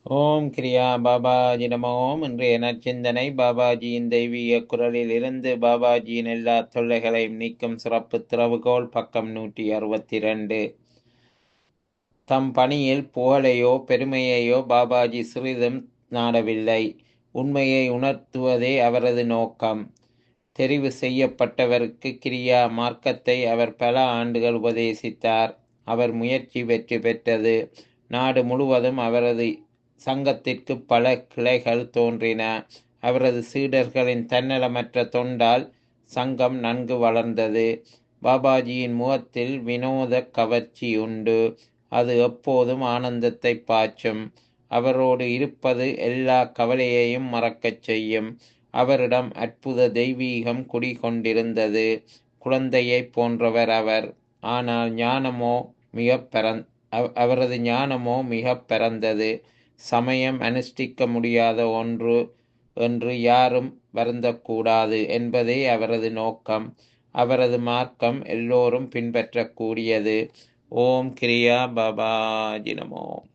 ஓம் கிரியா பாபாஜி நம ஓம் இன்றைய நற்சிந்தனை பாபாஜியின் தெய்வீக குரலில் இருந்து பாபாஜியின் எல்லா தொல்லைகளையும் நீக்கும் சிறப்பு திறவுகோல் பக்கம் நூற்றி அறுபத்தி ரெண்டு தம் பணியில் புகழையோ பெருமையையோ பாபாஜி சிறிதும் நாடவில்லை உண்மையை உணர்த்துவதே அவரது நோக்கம் தெரிவு செய்யப்பட்டவருக்கு கிரியா மார்க்கத்தை அவர் பல ஆண்டுகள் உபதேசித்தார் அவர் முயற்சி வெற்றி பெற்றது நாடு முழுவதும் அவரது சங்கத்திற்கு பல கிளைகள் தோன்றின அவரது சீடர்களின் தன்னலமற்ற தொண்டால் சங்கம் நன்கு வளர்ந்தது பாபாஜியின் முகத்தில் வினோத கவர்ச்சி உண்டு அது எப்போதும் ஆனந்தத்தை பாய்ச்சும் அவரோடு இருப்பது எல்லா கவலையையும் மறக்கச் செய்யும் அவரிடம் அற்புத தெய்வீகம் குடிகொண்டிருந்தது குழந்தையை போன்றவர் அவர் ஆனால் ஞானமோ மிக பரந் அவரது ஞானமோ மிக பரந்தது சமயம் அனுஷ்டிக்க முடியாத ஒன்று என்று யாரும் வருந்தக்கூடாது என்பதே அவரது நோக்கம் அவரது மார்க்கம் எல்லோரும் பின்பற்றக்கூடியது ஓம் கிரியா பாபாஜி நமோ